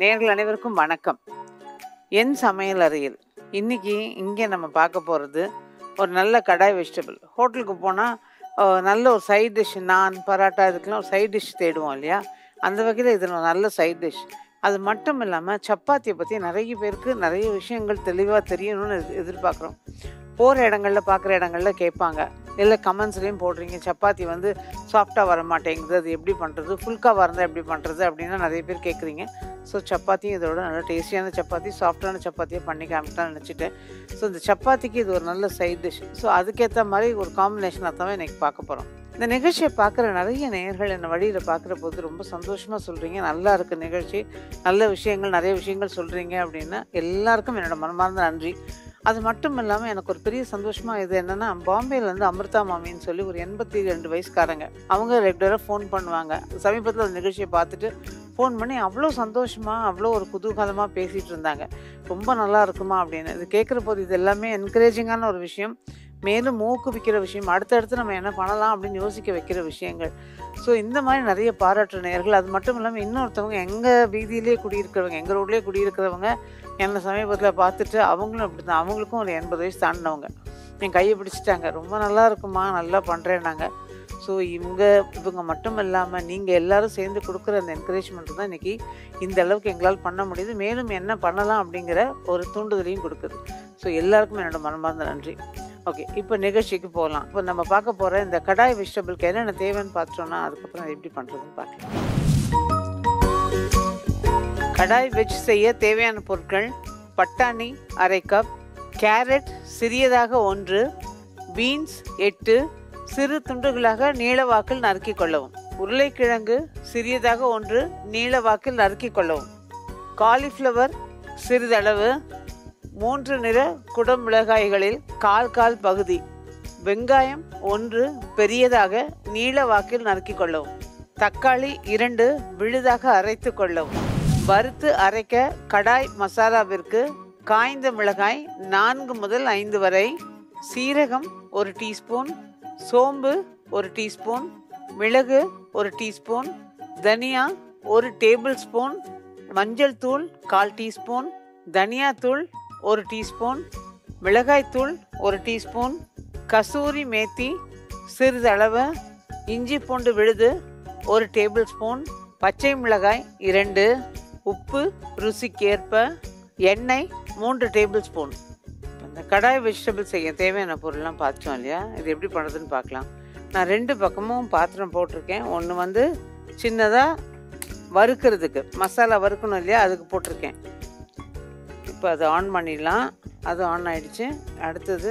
நேர்கள் அனைவருக்கும் வணக்கம் என் சமையல் அறையில் இன்னைக்கு இங்கே நம்ம பார்க்க போகிறது ஒரு நல்ல கடாய் வெஜிடபிள் ஹோட்டலுக்கு போனால் நல்ல ஒரு சைட் டிஷ் நான் பரோட்டா இதுக்கெல்லாம் ஒரு சைட் டிஷ் தேடுவோம் இல்லையா அந்த வகையில் இது ஒரு நல்ல சைட் டிஷ் அது மட்டும் இல்லாமல் சப்பாத்தியை பற்றி நிறைய பேருக்கு நிறைய விஷயங்கள் தெளிவாக தெரியணும்னு எதிர்- எதிர்பார்க்குறோம் போகிற இடங்கள்ல பார்க்குற இடங்கள்ல கேட்பாங்க இல்லை கமெண்ட்ஸ்லேயும் போடுறீங்க சப்பாத்தி வந்து சாஃப்டாக வர மாட்டேங்குது அது எப்படி பண்ணுறது ஃபுல்காவாக இருந்தால் எப்படி பண்ணுறது அப்படின்னா நிறைய பேர் கேட்குறீங்க ஸோ சப்பாத்தியும் இதோட நல்ல டேஸ்டியான சப்பாத்தி சாஃப்டான சப்பாத்தியை பண்ணி காமிக்கலாம்னு நினச்சிட்டேன் ஸோ இந்த சப்பாத்திக்கு இது ஒரு நல்ல சைட் டிஷ் ஸோ அதுக்கேற்ற மாதிரி ஒரு காம்பினேஷனாக தான் இன்றைக்கி பார்க்க போகிறோம் இந்த நிகழ்ச்சியை பார்க்குற நிறைய நேயர்கள் என்னை வழியில் பார்க்குற போது ரொம்ப சந்தோஷமாக சொல்கிறீங்க நல்லா இருக்கு நிகழ்ச்சி நல்ல விஷயங்கள் நிறைய விஷயங்கள் சொல்கிறீங்க அப்படின்னா எல்லாருக்கும் என்னோட மனமார்ந்த நன்றி அது மட்டும் இல்லாமல் எனக்கு ஒரு பெரிய சந்தோஷமாக இது என்னென்னா பாம்பேலேருந்து அமிர்தா மாமின்னு சொல்லி ஒரு எண்பத்தி ரெண்டு வயசுக்காரங்க அவங்க ரெகுலராக ஃபோன் பண்ணுவாங்க சமீபத்தில் அந்த நிகழ்ச்சியை பார்த்துட்டு ஃபோன் பண்ணி அவ்வளோ சந்தோஷமாக அவ்வளோ ஒரு குதூகலமாக பேசிகிட்டு இருந்தாங்க ரொம்ப நல்லா இருக்குமா அப்படின்னு இது கேட்குற போது இது எல்லாமே என்கரேஜிங்கான ஒரு விஷயம் மேலும் ஊக்குவிக்கிற விஷயம் அடுத்தடுத்து நம்ம என்ன பண்ணலாம் அப்படின்னு யோசிக்க வைக்கிற விஷயங்கள் ஸோ இந்த மாதிரி நிறைய பாராட்டுற நேயர்கள் அது மட்டும் இல்லாமல் இன்னொருத்தவங்க எங்கள் வீதியிலே குடியிருக்கிறவங்க எங்கள் ரோட்லேயே குடியிருக்கிறவங்க என்னை சமீபத்தில் பார்த்துட்டு அவங்களும் அப்படி தான் அவங்களுக்கும் ஒரு எண்பது வயசு தாண்டினவங்க என் கையை பிடிச்சிட்டாங்க ரொம்ப நல்லா இருக்குமா நல்லா பண்ணுறேன்னாங்க ஸோ இவங்க இவங்க மட்டும் இல்லாமல் நீங்கள் எல்லாரும் சேர்ந்து கொடுக்குற அந்த என்கரேஜ்மெண்ட் தான் இன்றைக்கி இந்த அளவுக்கு எங்களால் பண்ண முடியுது மேலும் என்ன பண்ணலாம் அப்படிங்கிற ஒரு தூண்டுதலையும் கொடுக்குது ஸோ எல்லாருக்கும் என்னோட மனமார்ந்த நன்றி ஓகே இப்போ நிகழ்ச்சிக்கு போகலாம் இப்போ நம்ம பார்க்க போகிற இந்த கடாய் வெஜிடபிள்க்கு என்னென்ன தேவைன்னு பார்த்தோம்னா அதுக்கப்புறம் அது எப்படி பண்ணுறதுன்னு பார்க்கலாம் கடாய் வெஜ் செய்ய தேவையான பொருட்கள் பட்டாணி அரை கப் கேரட் சிறியதாக ஒன்று பீன்ஸ் எட்டு சிறு துண்டுகளாக நீளவாக்கில் நறுக்கிக் கொள்ளவும் உருளைக்கிழங்கு சிறியதாக ஒன்று நீளவாக்கில் நறுக்கிக் கொள்ளவும் காலிஃப்ளவர் சிறிதளவு மூன்று நிற குடமிளகாய்களில் கால் கால் பகுதி வெங்காயம் ஒன்று பெரியதாக நீளவாக்கில் நறுக்கிக் கொள்ளவும் தக்காளி இரண்டு விழுதாக அரைத்து கொள்ளவும் வறுத்து அரைக்க கடாய் மசாலாவிற்கு காய்ந்த மிளகாய் நான்கு முதல் ஐந்து வரை சீரகம் ஒரு டீஸ்பூன் சோம்பு ஒரு டீஸ்பூன் மிளகு ஒரு டீஸ்பூன் தனியா ஒரு டேபிள் ஸ்பூன் மஞ்சள் தூள் கால் டீஸ்பூன் தனியா தூள் ஒரு டீஸ்பூன் மிளகாய் தூள் ஒரு டீஸ்பூன் கசூரி மேத்தி சிறிதளவு இஞ்சி பூண்டு விழுது ஒரு டேபிள் ஸ்பூன் பச்சை மிளகாய் இரண்டு உப்பு ருசிக்கேற்ப எண்ணெய் மூன்று டேபிள் ஸ்பூன் இந்த கடாய் வெஜிடபிள் செய்ய தேவையான பொருள்லாம் பார்த்தோம் இல்லையா இது எப்படி பண்ணுறதுன்னு பார்க்கலாம் நான் ரெண்டு பக்கமும் பாத்திரம் போட்டிருக்கேன் ஒன்று வந்து சின்னதாக வறுக்கிறதுக்கு மசாலா வறுக்கணும் இல்லையா அதுக்கு போட்டிருக்கேன் இப்போ அதை ஆன் பண்ணிடலாம் அது ஆன் ஆயிடுச்சு அடுத்தது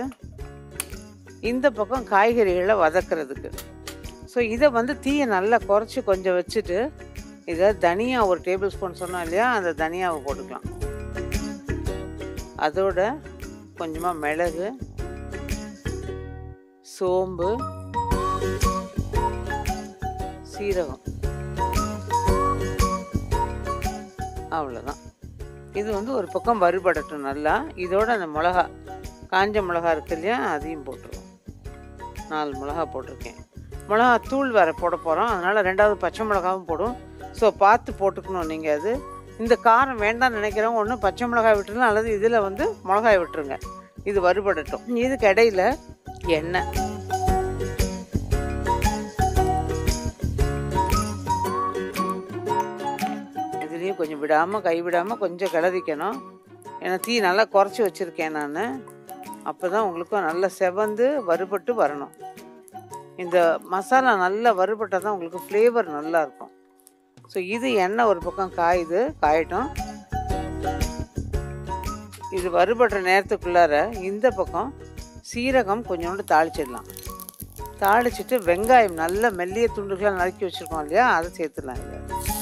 இந்த பக்கம் காய்கறிகளை வதக்கிறதுக்கு ஸோ இதை வந்து தீயை நல்லா குறைச்சி கொஞ்சம் வச்சுட்டு இதை தனியா ஒரு டேபிள் ஸ்பூன் சொன்னோம் இல்லையா அந்த தனியாவை போட்டுக்கலாம் அதோட கொஞ்சமாக மிளகு சோம்பு சீரகம் அவ்வளோதான் இது வந்து ஒரு பக்கம் வறுபடட்டும் நல்லா இதோட அந்த மிளகா காஞ்ச மிளகா இருக்கு இல்லையா அதையும் போட்டுருவோம் நாலு மிளகா போட்டிருக்கேன் மிளகா தூள் வேறு போட போகிறோம் அதனால் ரெண்டாவது பச்சை மிளகாவும் போடும் ஸோ பார்த்து போட்டுக்கணும் நீங்கள் அது இந்த காரம் வேண்டாம்னு நினைக்கிறவங்க ஒன்று பச்சை மிளகாய் விட்டுருங்க அல்லது இதில் வந்து மிளகாய் விட்டுருங்க இது வறுபடட்டும் இதுக்கு இடையில எண்ணெய் இதுலேயும் கொஞ்சம் விடாமல் கை விடாமல் கொஞ்சம் கிளறிக்கணும் ஏன்னா தீ நல்லா குறைச்சி வச்சுருக்கேன் நான் அப்போ தான் உங்களுக்கும் நல்லா செவந்து வறுபட்டு வரணும் இந்த மசாலா நல்லா வறுபட்டால் தான் உங்களுக்கு ஃப்ளேவர் நல்லா இருக்கும் ஸோ இது எண்ணெய் ஒரு பக்கம் காயுது காயட்டும் இது வறுபடுற நேரத்துக்குள்ளார இந்த பக்கம் சீரகம் கொஞ்சோண்டு தாளிச்சிடலாம் தாளிச்சிட்டு வெங்காயம் நல்ல மெல்லிய துண்டுகளாக நறுக்கி வச்சுருக்கோம் இல்லையா அதை சேர்த்துடலாம் இதில்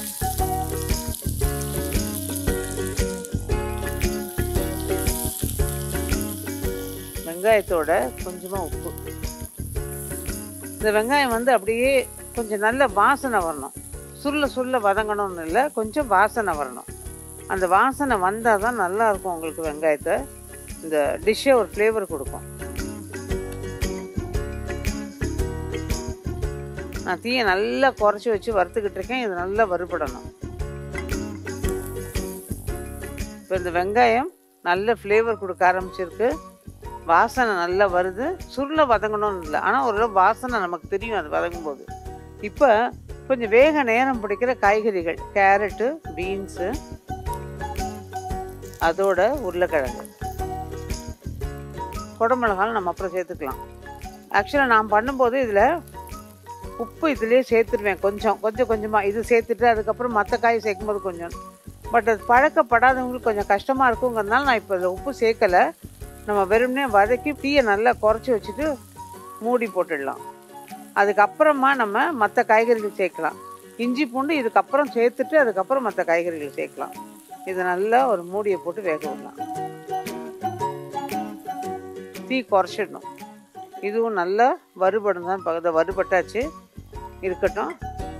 வெங்காயத்தோட கொஞ்சமாக உப்பு இந்த வெங்காயம் வந்து அப்படியே கொஞ்சம் நல்ல வாசனை வரணும் சுல்ல சுல்ல வதங்கணும்னு இல்லை கொஞ்சம் வாசனை வரணும் அந்த வாசனை வந்தால் தான் நல்லா இருக்கும் உங்களுக்கு வெங்காயத்தை இந்த டிஷ்ஷே ஒரு ஃப்ளேவர் கொடுக்கும் நான் தீயை நல்லா குறைச்சி வச்சு வறுத்துக்கிட்டு இருக்கேன் இது நல்லா வறுபடணும் இப்போ இந்த வெங்காயம் நல்ல ஃப்ளேவர் கொடுக்க ஆரம்பிச்சிருக்கு வாசனை நல்லா வருது சுருளை வதங்கணும்னு இல்லை ஆனால் ஓரளவு வாசனை நமக்கு தெரியும் அது வதங்கும் போது இப்போ கொஞ்சம் வேக நேரம் பிடிக்கிற காய்கறிகள் கேரட்டு பீன்ஸு அதோட உருளைக்கிழங்கு குடமிளகாலும் நம்ம அப்புறம் சேர்த்துக்கலாம் ஆக்சுவலாக நான் பண்ணும்போது இதில் உப்பு இதுலேயே சேர்த்துருவேன் கொஞ்சம் கொஞ்சம் கொஞ்சமாக இது சேர்த்துட்டு அதுக்கப்புறம் மற்ற காய் சேர்க்கும்போது கொஞ்சம் பட் அது பழக்கப்படாதவங்களுக்கு கொஞ்சம் கஷ்டமாக இருக்குங்கிறதுனால நான் இப்போ இதில் உப்பு சேர்க்கலை நம்ம வெறுமனே வதக்கி தீயை நல்லா குறைச்சி வச்சுட்டு மூடி போட்டுடலாம் அதுக்கப்புறமா நம்ம மற்ற காய்கறிகள் சேர்க்கலாம் இஞ்சி பூண்டு இதுக்கப்புறம் சேர்த்துட்டு அதுக்கப்புறம் மற்ற காய்கறிகள் சேர்க்கலாம் இது நல்லா ஒரு மூடியை போட்டு வேக விடலாம் தீ குறைச்சிடணும் இதுவும் நல்லா வறுபடும் தான் பக்கத்தில் வறுபட்டாச்சு இருக்கட்டும்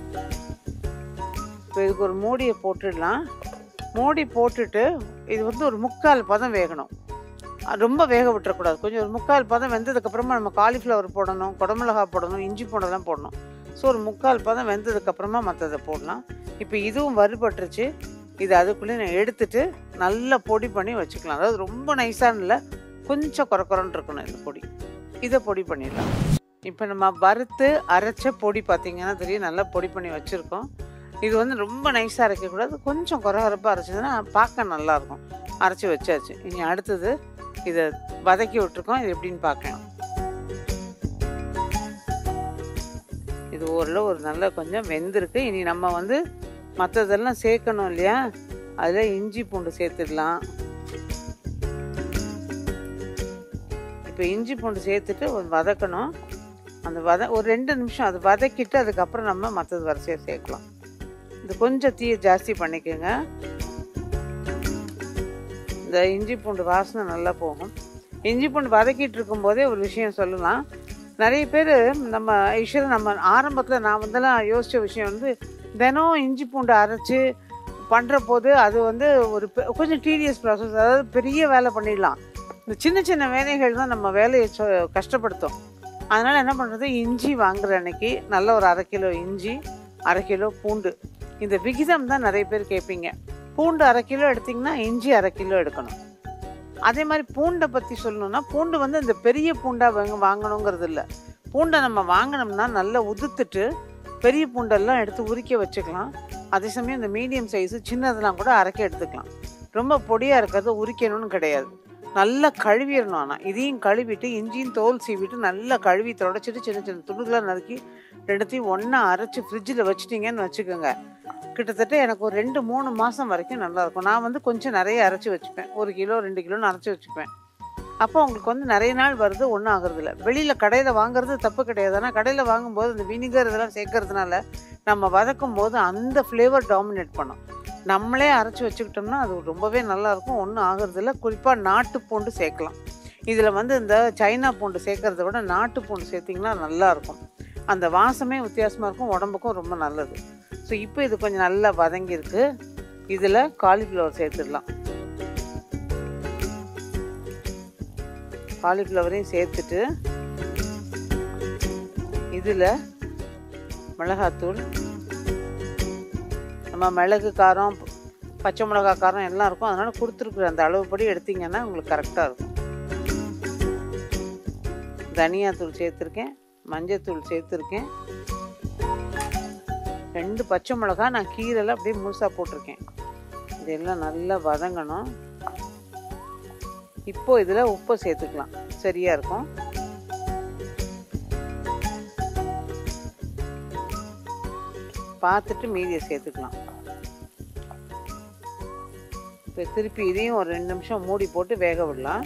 இப்போ இதுக்கு ஒரு மூடியை போட்டுடலாம் மூடி போட்டுட்டு இது வந்து ஒரு முக்கால் பதம் வேகணும் அது ரொம்ப வேக விட்டுறக்கூடாது கொஞ்சம் ஒரு முக்கால் பதம் வெந்ததுக்கப்புறமா நம்ம காலிஃப்ளவர் போடணும் குடமிளகா போடணும் இஞ்சி பூண்டெல்லாம் போடணும் ஸோ ஒரு முக்கால் பதம் வெந்ததுக்கப்புறமா மற்றதை போடலாம் இப்போ இதுவும் வறுபட்டுருச்சு இது அதுக்குள்ளே நான் எடுத்துட்டு நல்லா பொடி பண்ணி வச்சுக்கலாம் அதாவது ரொம்ப நைஸான இல்லை கொஞ்சம் குறக்குறன்னு இருக்கணும் இந்த பொடி இதை பொடி பண்ணிடலாம் இப்போ நம்ம வறுத்து அரைச்ச பொடி பார்த்தீங்கன்னா தெரியும் நல்லா பொடி பண்ணி வச்சுருக்கோம் இது வந்து ரொம்ப நைஸாக அரைக்கக்கூடாது கொஞ்சம் குறகுறப்பாக அரைச்சதுன்னா பார்க்க நல்லாயிருக்கும் அரைச்சி வச்சாச்சு இனி அடுத்தது இதை வதக்கி விட்டுருக்கோம் இது எப்படின்னு பார்க்கலாம் இது ஓரளவு ஒரு நல்ல கொஞ்சம் வெந்திருக்கு இனி நம்ம வந்து மற்றதெல்லாம் சேர்க்கணும் இல்லையா அதில் இஞ்சி பூண்டு சேர்த்துடலாம் இப்போ இஞ்சி பூண்டு சேர்த்துட்டு ஒரு வதக்கணும் அந்த வத ஒரு ரெண்டு நிமிஷம் அது வதக்கிட்டு அதுக்கப்புறம் நம்ம மற்றது வரிசையாக சேர்க்கலாம் இது கொஞ்சம் தீயை ஜாஸ்தி பண்ணிக்கோங்க இந்த இஞ்சி பூண்டு வாசனை நல்லா போகும் இஞ்சி பூண்டு வதக்கிட்டு இருக்கும்போதே ஒரு விஷயம் சொல்லலாம் நிறைய பேர் நம்ம ஈஸ்வரன் நம்ம ஆரம்பத்தில் நான் வந்தெல்லாம் யோசித்த விஷயம் வந்து தினம் இஞ்சி பூண்டு அரைச்சி பண்ணுற போது அது வந்து ஒரு பெ- கொஞ்சம் டீடியஸ் ப்ராசஸ் அதாவது பெரிய வேலை பண்ணிடலாம் இந்த சின்ன சின்ன வேலைகள் தான் நம்ம வேலையை சொ- கஷ்டப்படுத்தும் அதனால் என்ன பண்ணுறது இஞ்சி வாங்குற அன்னைக்கு நல்ல ஒரு அரை கிலோ இஞ்சி அரை கிலோ பூண்டு இந்த விகிதம் தான் நிறைய பேர் கேட்பீங்க பூண்டு அரை கிலோ எடுத்திங்கன்னா இஞ்சி அரை கிலோ எடுக்கணும் அதே மாதிரி பூண்டை பற்றி சொல்லணும்னா பூண்டு வந்து இந்த பெரிய பூண்டாக வாங்க வாங்கணுங்கிறது இல்லை பூண்டை நம்ம வாங்கினோம்னா நல்லா உதுத்துட்டு பெரிய பூண்டெல்லாம் எடுத்து உரிக்க வச்சுக்கலாம் அதே சமயம் இந்த மீடியம் சைஸு சின்னதெல்லாம் கூட அரைக்க எடுத்துக்கலாம் ரொம்ப பொடியாக இருக்கிறத உரிக்கணும்னு கிடையாது நல்லா கழுவிடணும் ஆனால் இதையும் கழுவிட்டு இஞ்சியும் தோல் சீவிட்டு நல்லா கழுவி தொடச்சிட்டு சின்ன சின்ன துண்டுகளாக நறுக்கி ரெண்டுத்தையும் ஒன்றா அரைச்சி ஃப்ரிட்ஜில் வச்சிட்டிங்கன்னு வச்சுக்கோங்க கிட்டத்தட்ட எனக்கு ஒரு ரெண்டு மூணு மாதம் வரைக்கும் நல்லாயிருக்கும் நான் வந்து கொஞ்சம் நிறைய அரைச்சி வச்சுப்பேன் ஒரு கிலோ ரெண்டு கிலோன்னு அரைச்சி வச்சுப்பேன் அப்போ உங்களுக்கு வந்து நிறைய நாள் வருது ஒன்றும் ஆகுறதில்ல வெளியில் கடையில் வாங்குறது தப்பு கிடையாது ஆனால் கடையில் வாங்கும்போது இந்த வினிகர் இதெல்லாம் சேர்க்கறதுனால நம்ம வதக்கும் போது அந்த ஃப்ளேவர் டாமினேட் பண்ணும் நம்மளே அரைச்சி வச்சுக்கிட்டோம்னா அது ரொம்பவே நல்லாயிருக்கும் ஒன்றும் ஆகுறதில்ல குறிப்பாக நாட்டு பூண்டு சேர்க்கலாம் இதில் வந்து இந்த சைனா பூண்டு சேர்க்கறத விட நாட்டு பூண்டு சேர்த்திங்கன்னா நல்லாயிருக்கும் அந்த வாசமே வித்தியாசமாக இருக்கும் உடம்புக்கும் ரொம்ப நல்லது ஸோ இப்போ இது கொஞ்சம் நல்லா வதங்கியிருக்கு இதில் காலிஃப்ளவர் சேர்த்துடலாம் காலிஃப்ளவரையும் சேர்த்துட்டு இதில் மிளகாத்தூள் நம்ம மிளகு காரம் பச்சை மிளகா காரம் எல்லாம் இருக்கும் அதனால் கொடுத்துருக்குற அந்த அளவுப்படி எடுத்தீங்கன்னா உங்களுக்கு கரெக்டாக இருக்கும் தனியாத்தூள் சேர்த்துருக்கேன் மஞ்சத்தூள் சேர்த்துருக்கேன் ரெண்டு பச்சை மிளகா நான் கீரைலாம் அப்படியே முழுசாக போட்டிருக்கேன் இதெல்லாம் நல்லா வதங்கணும் இப்போ இதில் உப்பை சேர்த்துக்கலாம் சரியா இருக்கும் பார்த்துட்டு மீதியை சேர்த்துக்கலாம் இப்போ திருப்பி இதையும் ஒரு ரெண்டு நிமிஷம் மூடி போட்டு வேக விடலாம்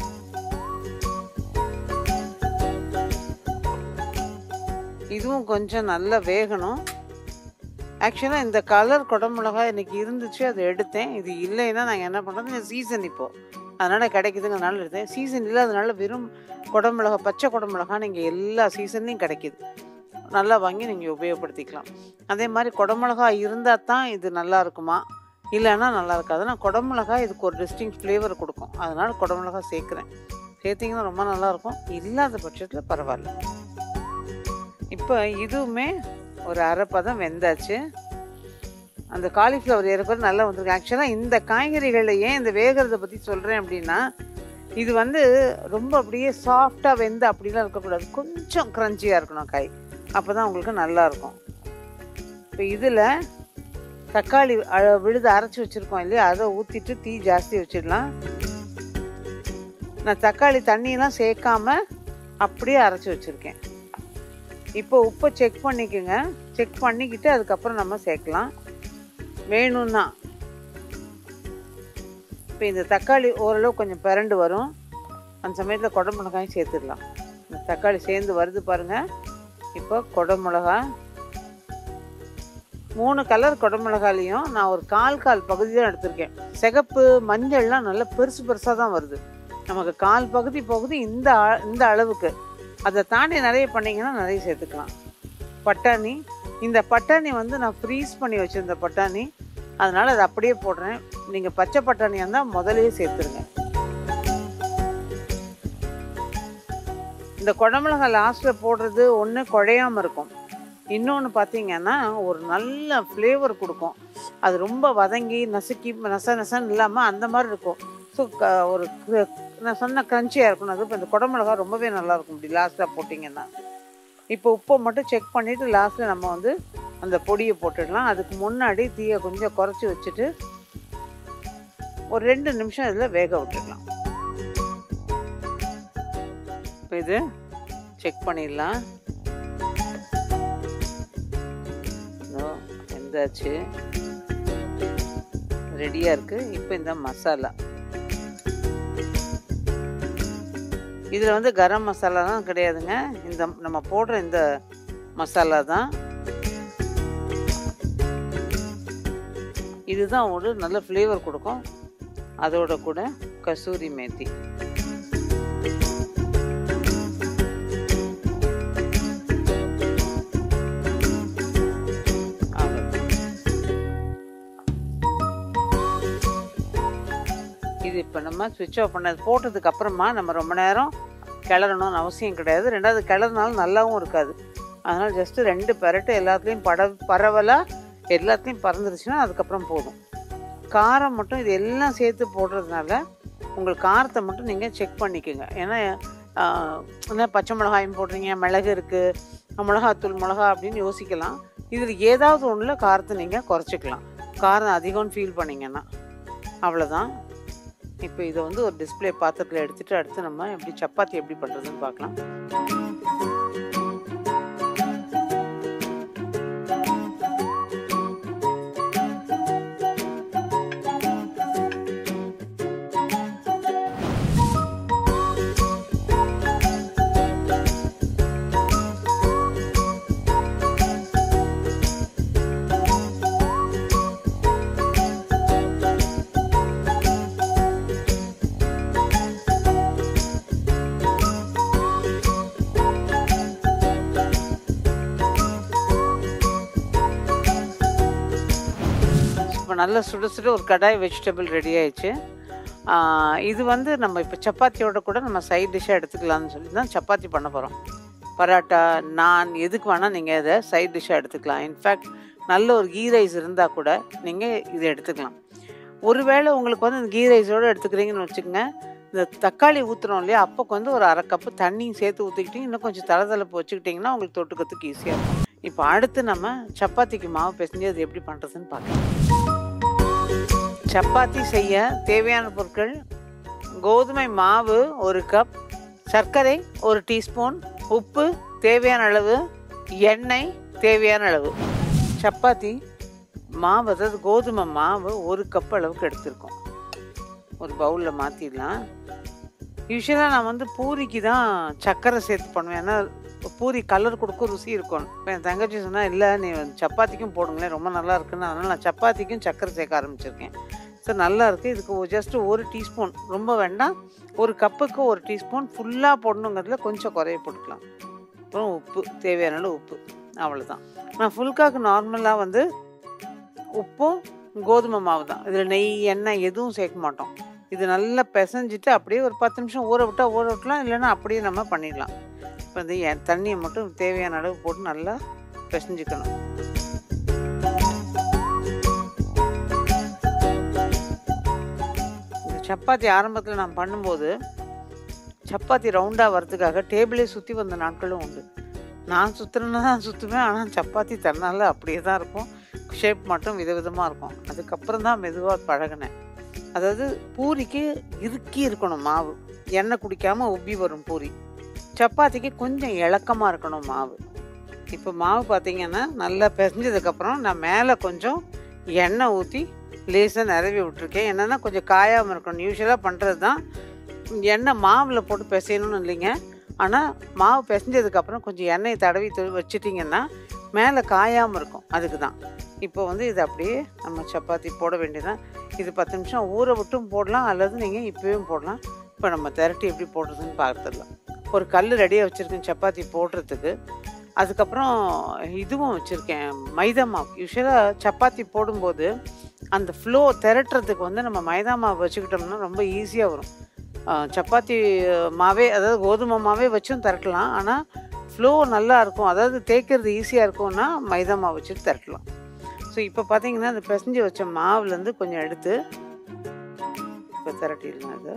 இதுவும் கொஞ்சம் நல்லா வேகணும் ஆக்சுவலாக இந்த கலர் குடமிளகாய் இன்னைக்கு இருந்துச்சு அதை எடுத்தேன் இது இல்லைன்னா நாங்கள் என்ன பண்ணுறது சீசன் இப்போது அதனால் கிடைக்குதுங்கிறதுனால எடுத்தேன் சீசன் இல்லாதனால வெறும் குடமிளகா பச்சை குடமிளகா நீங்கள் எல்லா சீசன்லேயும் கிடைக்கிது நல்லா வாங்கி நீங்கள் உபயோகப்படுத்திக்கலாம் அதே மாதிரி குடமிளகா இருந்தால் தான் இது நல்லா இருக்குமா இல்லைன்னா நல்லா இருக்காது ஆனால் குடமிளகா இதுக்கு ஒரு டிஸ்டிங் ஃப்ளேவர் கொடுக்கும் அதனால் குடமிளகா சேர்க்குறேன் சேர்த்திங்கன்னா ரொம்ப நல்லாயிருக்கும் இல்லாத பட்சத்தில் பரவாயில்ல இப்போ இதுவுமே ஒரு அரை பதம் வெந்தாச்சு அந்த காலிஃப்ளவர் ஏறக்குற நல்லா வந்திருக்கு ஆக்சுவலாக இந்த காய்கறிகளில் ஏன் இந்த வேகிறத பற்றி சொல்கிறேன் அப்படின்னா இது வந்து ரொம்ப அப்படியே சாஃப்டாக வெந்து அப்படிலாம் இருக்கக்கூடாது கொஞ்சம் க்ரன்ச்சியாக இருக்கணும் காய் அப்போ தான் உங்களுக்கு நல்லா இருக்கும் இப்போ இதில் தக்காளி அ- விழுது அரைச்சி வச்சுருக்கோம் இல்லையா அதை ஊற்றிட்டு தீ ஜாஸ்தி வச்சிடலாம் நான் தக்காளி தண்ணியெல்லாம் சேர்க்காம அப்படியே அரைச்சி வச்சுருக்கேன் இப்போ உப்பை செக் பண்ணிக்கோங்க செக் பண்ணிக்கிட்டு அதுக்கப்புறம் நம்ம சேர்க்கலாம் வேணும்னா இப்போ இந்த தக்காளி ஓரளவு கொஞ்சம் பிறண்டு வரும் அந்த சமயத்தில் குடமிளகாயும் சேர்த்துடலாம் இந்த தக்காளி சேர்ந்து வருது பாருங்கள் இப்போ குடமிளகா மூணு கலர் குடமிளகாலையும் நான் ஒரு கால் கால் பகுதி தான் எடுத்திருக்கேன் சிகப்பு மஞ்சள்லாம் நல்லா பெருசு பெருசாக தான் வருது நமக்கு கால் பகுதி பகுதி இந்த ஆ- இந்த அளவுக்கு அதை தாண்டி நிறைய பண்ணிங்கன்னா நிறைய சேர்த்துக்கலாம் பட்டாணி இந்த பட்டாணி வந்து நான் ஃப்ரீஸ் பண்ணி வச்சுருந்த பட்டாணி அதனால் அதை அப்படியே போடுறேன் நீங்கள் பச்சை பட்டாணியாக இருந்தால் முதல்லயே சேர்த்துருங்க இந்த குடமிளகா லாஸ்ட்டில் போடுறது ஒன்று குழையாமல் இருக்கும் இன்னொன்று பார்த்தீங்கன்னா ஒரு நல்ல ஃப்ளேவர் கொடுக்கும் அது ரொம்ப வதங்கி நசுக்கி நச நசன்னு இல்லாமல் அந்த மாதிரி இருக்கும் ஸோ ஒரு க- நான் சொன்ன க்ரன்ச்சியாக இருக்கணும் அது இப்போ இந்த குடமிளகா ரொம்பவே நல்லா இருக்கும் இப்படி லாஸ்ட்டாக போட்டிங்கன்னா இப்போ உப்பை மட்டும் செக் பண்ணிவிட்டு லாஸ்ட்டில் நம்ம வந்து அந்த பொடியை போட்டுடலாம் அதுக்கு முன்னாடி தீயை கொஞ்சம் குறைச்சி வச்சுட்டு ஒரு ரெண்டு நிமிஷம் இதில் வேக விட்டுடலாம் இப்போ இது செக் பண்ணிடலாம் இதோ வெந்தாச்சு ரெடியாக இருக்குது இப்போ இந்த மசாலா இதில் வந்து கரம் மசாலாலாம் கிடையாதுங்க இந்த நம்ம போடுற இந்த மசாலா தான் இதுதான் ஒரு நல்ல ஃப்ளேவர் கொடுக்கும் அதோட கூட கசூரி மேத்தி அவ்வளவுதான். இது இப்போ நம்ம சுவிட்ச் ஆஃப் பண்ணது போட்டதுக்கு அப்புறமா நம்ம ரொம்ப நேரம் கிளறணும்னு அவசியம் கிடையாது ரெண்டாவது கிளறினாலும் நல்லாவும் இருக்காது அதனால் ஜஸ்ட்டு ரெண்டு பெரட்டு எல்லாத்துலேயும் பட பரவலாக எல்லாத்துலேயும் பறந்துருச்சுன்னா அதுக்கப்புறம் போதும் காரம் மட்டும் இது எல்லாம் சேர்த்து போடுறதுனால உங்கள் காரத்தை மட்டும் நீங்கள் செக் பண்ணிக்கோங்க ஏன்னா ஆஹ், என்ன பச்சை மிளகாயும் போடுறீங்க மிளகு இருக்குது மிளகாத்தூள் மிளகா அப்படின்னு யோசிக்கலாம் இதில் ஏதாவது ஒன்றில் காரத்தை நீங்கள் குறைச்சிக்கலாம் காரம் அதிகம்னு ஃபீல் பண்ணீங்கன்னா அவ்வளோதான் இப்போ இதை வந்து ஒரு டிஸ்ப்ளே பாத்திரத்தில் எடுத்துகிட்டு அடுத்து நம்ம எப்படி சப்பாத்தி எப்படி பண்ணுறதுன்னு பார்க்கலாம் இப்போ நல்லா சுட சுட ஒரு கடாய் வெஜிடபிள் ரெடி ஆயிடுச்சு ஆஹ் இது வந்து நம்ம இப்போ சப்பாத்தியோட கூட நம்ம சைட் டிஷ்ஷாக எடுத்துக்கலாம்னு சொல்லி தான் சப்பாத்தி பண்ண போகிறோம் பரோட்டா நான் எதுக்கு வேணால் நீங்கள் இதை சைட் டிஷ்ஷாக எடுத்துக்கலாம் இன்ஃபேக்ட் நல்ல ஒரு கீ ரைஸ் இருந்தால் கூட நீங்கள் இதை எடுத்துக்கலாம் ஒருவேளை உங்களுக்கு வந்து இந்த கீ ரைஸோடு எடுத்துக்கிறீங்கன்னு வச்சுக்கோங்க இந்த தக்காளி ஊற்றுறோம் இல்லையா அப்போக்கு வந்து ஒரு அரை கப்பு தண்ணியும் சேர்த்து ஊற்றிக்கிட்டிங்க இன்னும் கொஞ்சம் தளதளப்பு வச்சுக்கிட்டிங்கன்னா உங்களுக்கு தொட்டுக்கிறதுக்கு ஈஸியாக இருக்கும் இப்போ அடுத்து நம்ம சப்பாத்திக்கு மாவு பிசைஞ்சு அது எப்படி பண்ணுறதுன்னு பார்க்கலாம் சப்பாத்தி செய்ய தேவையான பொருட்கள் கோதுமை மாவு ஒரு கப் சர்க்கரை ஒரு டீஸ்பூன் உப்பு தேவையான அளவு எண்ணெய் தேவையான அளவு சப்பாத்தி மாவு அதாவது கோதுமை மாவு ஒரு கப் அளவுக்கு எடுத்திருக்கோம் ஒரு பவுலில் மாற்றிடலாம் யூஸ்வலாக நான் வந்து பூரிக்கு தான் சர்க்கரை சேர்த்து பண்ணுவேன் ஏன்னா பூரி கலர் கொடுக்கும் ருசி இருக்கும் இப்போ என் தங்கச்சி சொன்னால் இல்லை நீ சப்பாத்திக்கும் போடுங்களேன் ரொம்ப நல்லா இருக்குன்னு அதனால் நான் சப்பாத்திக்கும் சர்க்கரை சேர்க்க ஆரம்பிச்சிருக்கேன் ஸோ நல்லா இருக்குது இதுக்கு ஜஸ்ட்டு ஒரு டீஸ்பூன் ரொம்ப வேண்டாம் ஒரு கப்புக்கு ஒரு டீஸ்பூன் ஃபுல்லாக போடணுங்கிறதுல கொஞ்சம் குறைய போட்டுக்கலாம் அப்புறம் உப்பு தேவையான அளவு உப்பு அவ்வளோதான் நான் ஃபுல்காக்கு நார்மலாக வந்து உப்பும் கோதுமை மாவு தான் இதில் நெய் எண்ணெய் எதுவும் சேர்க்க மாட்டோம் இது நல்லா பிசைஞ்சிட்டு அப்படியே ஒரு பத்து நிமிஷம் ஊற விட்டால் ஊற விட்டலாம் இல்லைன்னா அப்படியே நம்ம பண்ணிடலாம் இப்போ இந்த எ- தண்ணியை மட்டும் தேவையான அளவு போட்டு நல்லா பிசைஞ்சுக்கணும் சப்பாத்தி ஆரம்பத்தில் நான் பண்ணும்போது சப்பாத்தி ரவுண்டாக வரதுக்காக டேபிளே சுற்றி வந்த நாட்களும் உண்டு நான் சுற்றுறேன்னா தான் சுற்றுவேன் ஆனால் சப்பாத்தி தன்னால் அப்படியே தான் இருக்கும் ஷேப் மட்டும் விதவிதமாக இருக்கும் அதுக்கப்புறம் தான் மெதுவாக பழகினேன் அதாவது பூரிக்கு இறுக்கி இருக்கணும் மாவு எண்ணெய் குடிக்காமல் உப்பி வரும் பூரி சப்பாத்திக்கு கொஞ்சம் இளக்கமாக இருக்கணும் மாவு இப்போ மாவு பார்த்தீங்கன்னா நல்லா பிசைஞ்சதுக்கப்புறம் நான் மேலே கொஞ்சம் எண்ணெய் ஊற்றி லேசாக நிறவி விட்டுருக்கேன் என்னென்னா கொஞ்சம் காயாமல் இருக்கணும் யூஸ்வலாக பண்ணுறது தான் எண்ணெய் மாவில் போட்டு பிசையணும்னு இல்லைங்க ஆனால் மாவு பிசைஞ்சதுக்கப்புறம் கொஞ்சம் எண்ணெயை தடவி து- வச்சிட்டிங்கன்னா மேலே காயாமல் இருக்கும் அதுக்கு தான் இப்போ வந்து இது அப்படியே நம்ம சப்பாத்தி போட வேண்டியதான் இது பத்து நிமிஷம் ஊற விட்டும் போடலாம் அல்லது நீங்கள் இப்போயும் போடலாம் இப்போ நம்ம திரட்டி எப்படி போடுறதுன்னு பார்த்துடலாம் ஒரு கல் ரெடியாக வச்சுருக்கேன் சப்பாத்தி போடுறதுக்கு அதுக்கப்புறம் இதுவும் வச்சுருக்கேன் மைதா மாவு யூஸ்வலாக சப்பாத்தி போடும்போது அந்த ஃப்ளோ திரட்டுறதுக்கு வந்து நம்ம மைதா மாவு வச்சுக்கிட்டோம்னா ரொம்ப ஈஸியாக வரும் ஆஹ் சப்பாத்தி மாவே அதாவது கோதுமை மாவே வச்சும் திரட்டலாம் ஆனால் ஃப்ளோ நல்லா இருக்கும் அதாவது தேய்க்கிறது ஈஸியாக இருக்கும்னா மைதா மாவு வச்சுட்டு திரட்டலாம் ஸோ இப்போ பார்த்தீங்கன்னா அந்த பிசைஞ்சு வச்ச மாவுலேருந்து கொஞ்சம் எடுத்து இப்போ திரட்டிடலாம் அது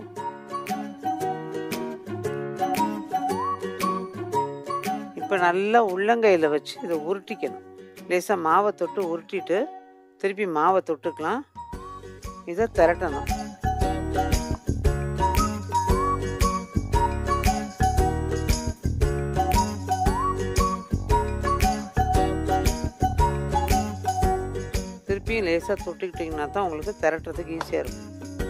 இப்போ நல்லா உள்ளங்கையில் வச்சு இதை உருட்டிக்கணும் லேசாக மாவை தொட்டு உருட்டிட்டு திருப்பி மாவை தொட்டுக்கலாம் இதை திரட்டணும் திருப்பியும் லேசாக தொட்டுக்கிட்டிங்கன்னா தான் உங்களுக்கு திரட்டுறதுக்கு ஈஸியாக இருக்கும்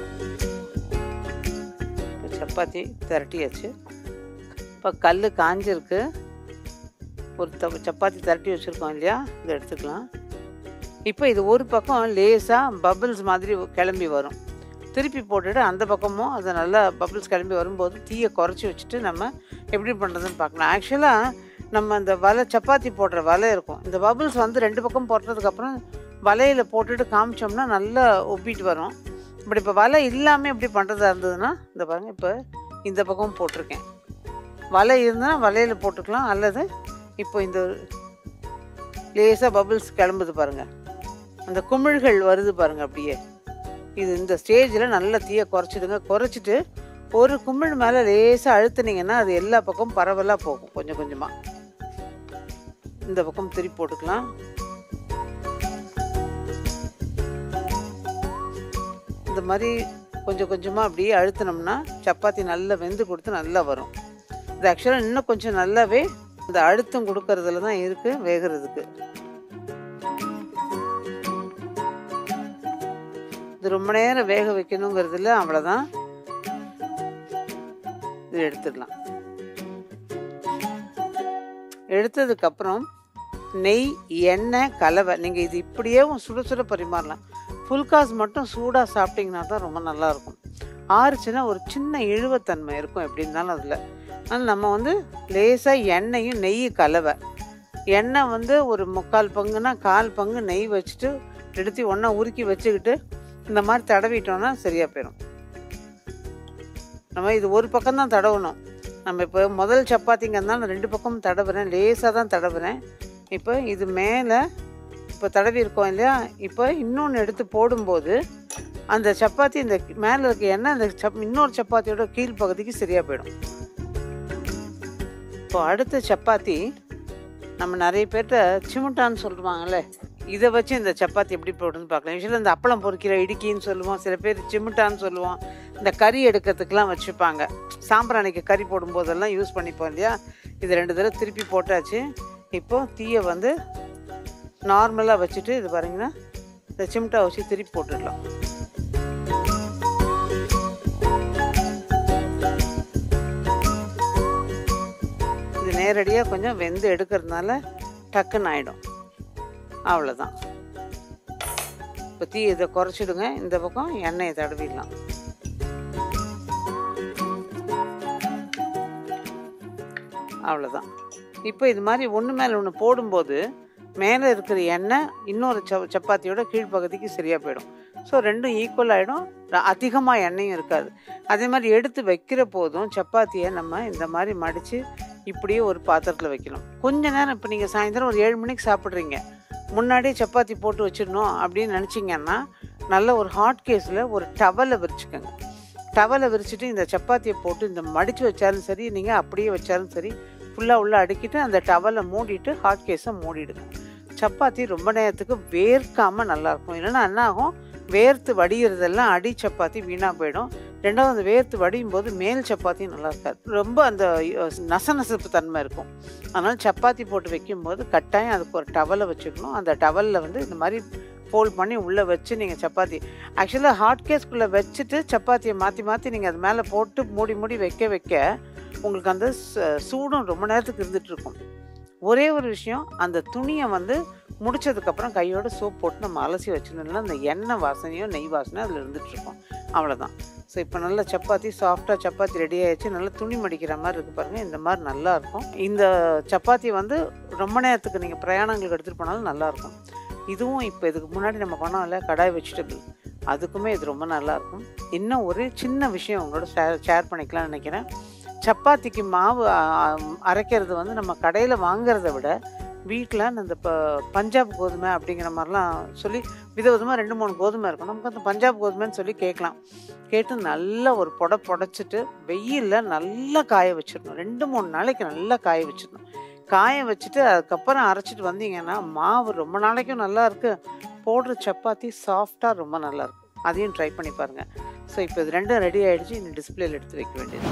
இப்போ சப்பாத்தி திரட்டியாச்சு இப்போ கல் காஞ்சிருக்கு ஒரு த சப்பாத்தி திரட்டி வச்சுருக்கோம் இல்லையா இதை எடுத்துக்கலாம் இப்போ இது ஒரு பக்கம் லேசாக பபிள்ஸ் மாதிரி கிளம்பி வரும் திருப்பி போட்டுட்டு அந்த பக்கமும் அது நல்லா பபிள்ஸ் கிளம்பி வரும்போது தீயை குறைச்சி வச்சுட்டு நம்ம எப்படி பண்ணுறதுன்னு பார்க்கலாம் ஆக்சுவலாக நம்ம அந்த வலை சப்பாத்தி போடுற வலை இருக்கும் இந்த பபிள்ஸ் வந்து ரெண்டு பக்கம் போட்டதுக்கப்புறம் வலையில் போட்டுட்டு காமிச்சோம்னா நல்லா ஒப்பிட்டு வரும் இப்படி இப்போ வலை இல்லாமல் எப்படி பண்ணுறதா இருந்ததுன்னா இந்த பாருங்க இப்போ இந்த பக்கம் போட்டிருக்கேன் வலை இருந்தால் வலையில் போட்டுக்கலாம் அல்லது இப்போ இந்த லேசாக பபிள்ஸ் கிளம்புது பாருங்க அந்த குமிழ்கள் வருது பாருங்க அப்படியே இது இந்த ஸ்டேஜில் நல்ல தீயை குறைச்சிடுங்க குறைச்சிட்டு ஒரு குமிழ் மேலே லேசாக அழுத்துனீங்கன்னா அது எல்லா பக்கமும் பரவலாக போகும் கொஞ்சம் கொஞ்சமாக இந்த பக்கம் திருப்பி போட்டுக்கலாம் இந்த மாதிரி கொஞ்சம் கொஞ்சமாக அப்படியே அழுத்தினோம்னா சப்பாத்தி நல்லா வெந்து கொடுத்து நல்லா வரும் இது ஆக்சுவலாக இன்னும் கொஞ்சம் நல்லாவே இந்த அழுத்தம் கொடுக்கறதுல தான் இருக்குது வேகிறதுக்கு இது ரொம்ப நேரம் வேக வைக்கணுங்கிறதுல அவ்வளோதான் இது எடுத்துடலாம் எடுத்ததுக்கப்புறம் நெய் எண்ணெய் கலவை நீங்கள் இது இப்படியே சுட சுட பரிமாறலாம் ஃபுல்காஸ் மட்டும் சூடாக சாப்பிட்டீங்கன்னா தான் ரொம்ப நல்லாயிருக்கும் ஆறுச்சுன்னா ஒரு சின்ன இழுவத்தன்மை இருக்கும் எப்படி இருந்தாலும் அதில் ஆனால் நம்ம வந்து லேசாக எண்ணெயும் நெய் கலவை எண்ணெய் வந்து ஒரு முக்கால் பங்குனா கால் பங்கு நெய் வச்சுட்டு எடுத்து ஒன்றா உருக்கி வச்சுக்கிட்டு இந்த மாதிரி தடவிட்டோம்னா சரியாக போயிடும் நம்ம இது ஒரு பக்கம் தான் தடவணும் நம்ம இப்போ முதல் சப்பாத்திங்கிறதுனால நான் ரெண்டு பக்கமும் தடவுறேன் லேசாக தான் தடவுறேன் இப்போ இது மேலே இப்போ தடவி இருக்கோம் இல்லையா இப்போ இன்னொன்று எடுத்து போடும்போது அந்த சப்பாத்தி இந்த மேலே இருக்க எண்ணெய் அந்த சப் இன்னொரு சப்பாத்தியோட கீழ் பகுதிக்கு சரியாக போயிடும் இப்போ அடுத்த சப்பாத்தி நம்ம நிறைய பேர்கிட்ட சிமுட்டான்னு சொல்லுவாங்கல்ல இதை வச்சு இந்த சப்பாத்தி எப்படி போடுறதுன்னு பார்க்கலாம் யூஸ்வலாக இந்த அப்பளம் பொரிக்கிற இடுக்கின்னு சொல்லுவோம் சில பேர் சிமுட்டான்னு சொல்லுவோம் இந்த கறி எடுக்கிறதுக்கெலாம் வச்சுப்பாங்க சாம்பிராணிக்கு கறி போடும்போதெல்லாம் யூஸ் பண்ணிப்போம் இல்லையா இது ரெண்டு தடவை திருப்பி போட்டாச்சு இப்போ தீயை வந்து நார்மலாக வச்சுட்டு இது பாருங்கன்னா இந்த சிம்டா வச்சு திருப்பி போட்டுடலாம் இது நேரடியாக கொஞ்சம் வெந்து எடுக்கிறதுனால டக்குன்னு ஆகிடும் அவ்வளோதான் இப்போ தீ இதை குறைச்சிடுங்க இந்த பக்கம் எண்ணெயை தடவிடலாம் அவ்வளோதான் இப்போ இது மாதிரி ஒன்று மேலே ஒன்று போடும்போது மேலே இருக்கிற எண்ணெய் இன்னொரு ச சப்பாத்தியோட கீழ்ப்பகுதிக்கு சரியாக போயிடும் ஸோ ரெண்டும் ஈக்குவல் ஆகிடும் அதிகமாக எண்ணெயும் இருக்காது அதே மாதிரி எடுத்து வைக்கிற போதும் சப்பாத்தியை நம்ம இந்த மாதிரி மடித்து இப்படியே ஒரு பாத்திரத்தில் வைக்கணும் கொஞ்ச நேரம் இப்போ நீங்கள் சாயந்தரம் ஒரு ஏழு மணிக்கு சாப்பிட்றீங்க முன்னாடியே சப்பாத்தி போட்டு வச்சிடணும் அப்படின்னு நினச்சிங்கன்னா நல்ல ஒரு ஹாட் கேஸில் ஒரு டவலை விரிச்சுக்கோங்க டவலை விரிச்சிட்டு இந்த சப்பாத்தியை போட்டு இந்த மடித்து வச்சாலும் சரி நீங்கள் அப்படியே வச்சாலும் சரி ஃபுல்லாக உள்ளே அடுக்கிட்டு அந்த டவலை மூடிட்டு ஹாட் கேஸை மூடிடுங்க சப்பாத்தி ரொம்ப நேரத்துக்கு வேர்க்காமல் நல்லாயிருக்கும் இல்லைன்னா என்ன ஆகும் வேர்த்து வடிகிறதெல்லாம் அடி சப்பாத்தி வீணாக போயிடும் ரெண்டாவது அந்த வேர்த்து வடியும் போது மேல் சப்பாத்தியும் நல்லா இருக்காது ரொம்ப அந்த அஹ், நசநசப்பு தன்மை இருக்கும் அதனால் சப்பாத்தி போட்டு வைக்கும்போது கட்டாயம் அதுக்கு ஒரு டவலை வச்சுக்கணும் அந்த டவலில் வந்து இந்த மாதிரி ஃபோல்ட் பண்ணி உள்ளே வச்சு நீங்கள் சப்பாத்தி ஆக்சுவலாக ஹாட் கேஸ்க்குள்ளே வச்சுட்டு சப்பாத்தியை மாற்றி மாற்றி நீங்கள் அது மேலே போட்டு மூடி மூடி வைக்க வைக்க உங்களுக்கு அந்த ச- சூடும் ரொம்ப நேரத்துக்கு இருந்துட்டு இருக்கும் ஒரே ஒரு விஷயம் அந்த துணியை வந்து முடிச்சதுக்கப்புறம் கையோட சோப் போட்டு நம்ம அலசி வச்சிருந்தோம்னா அந்த எண்ணெய் வாசனையோ நெய் வாசனையோ அதில் இருந்துட்டு இருக்கும் அவ்வளோதான் ஸோ இப்போ நல்ல சப்பாத்தி சாஃப்டாக சப்பாத்தி ரெடி ஆயிடுச்சு நல்லா துணி மடிக்கிற மாதிரி இருக்குது பாருங்கள் இந்த மாதிரி நல்லா இருக்கும் இந்த சப்பாத்தி வந்து ரொம்ப நேரத்துக்கு நீங்கள் பிரயாணங்களுக்கு எடுத்துகிட்டு போனாலும் நல்லாயிருக்கும் இதுவும் இப்போ இதுக்கு முன்னாடி நம்ம பண்ணோம்ல கடாய் வெஜிடபிள் அதுக்குமே இது ரொம்ப நல்லாயிருக்கும் இன்னும் ஒரு சின்ன விஷயம் உங்களோட ஷேர் ஷேர் பண்ணிக்கலாம்னு நினைக்கிறேன் சப்பாத்திக்கு மாவு ஆ, ஆ, அரைக்கிறது வந்து நம்ம கடையில் வாங்குறத விட வீட்டில் அந்த ப பஞ்சாப் கோதுமை அப்படிங்கிற மாதிரிலாம் சொல்லி விதவிதமாக ரெண்டு மூணு கோதுமை இருக்கும் நமக்கு அந்த பஞ்சாப் கோதுமைன்னு சொல்லி கேட்கலாம் கேட்டு நல்லா ஒரு புடை புடைச்சிட்டு வெயிலில் நல்லா காய வச்சிடணும் ரெண்டு மூணு நாளைக்கு நல்லா காய வச்சிடணும் காய வச்சுட்டு அதுக்கப்புறம் அரைச்சிட்டு வந்தீங்கன்னா மாவு ரொம்ப நாளைக்கும் நல்லா இருக்கு போடுற சப்பாத்தி சாஃப்டாக ரொம்ப நல்லா இருக்கும் அதையும் ட்ரை பண்ணி பாருங்கள் ஸோ இப்போ இது ரெண்டும் ரெடி ஆயிடுச்சு இந்த டிஸ்பிளேல எடுத்து வைக்க வேண்டியது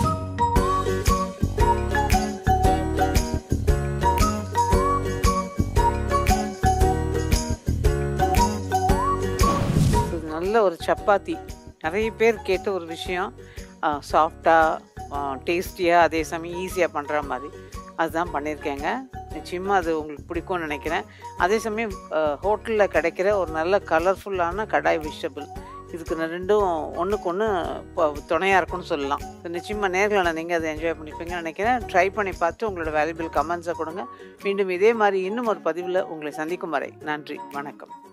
இது நல்ல ஒரு சப்பாத்தி நிறைய பேர் கேட்ட ஒரு விஷயம் சாஃப்டாக டேஸ்டியாக அதே சமயம் ஈஸியாக பண்ணுற மாதிரி அதுதான் பண்ணியிருக்கேங்க நிச்சயமாக அது உங்களுக்கு பிடிக்கும்னு நினைக்கிறேன் அதே சமயம் ஹோட்டலில் கிடைக்கிற ஒரு நல்ல கலர்ஃபுல்லான கடாய் வெஜிடபிள் இதுக்கு ந- ரெண்டும் ஒன்றுக்கு ஒன்று துணையாக இருக்கும்னு சொல்லலாம் நிச்சயமாக நேர்களை நீங்கள் அதை என்ஜாய் பண்ணிப்பீங்கன்னு நினைக்கிறேன் ட்ரை பண்ணி பார்த்து உங்களோட வேல்யூபிள் கமெண்ட்ஸை கொடுங்க மீண்டும் இதே மாதிரி இன்னும் ஒரு பதிவில் உங்களை சந்திக்கும் வரை நன்றி வணக்கம்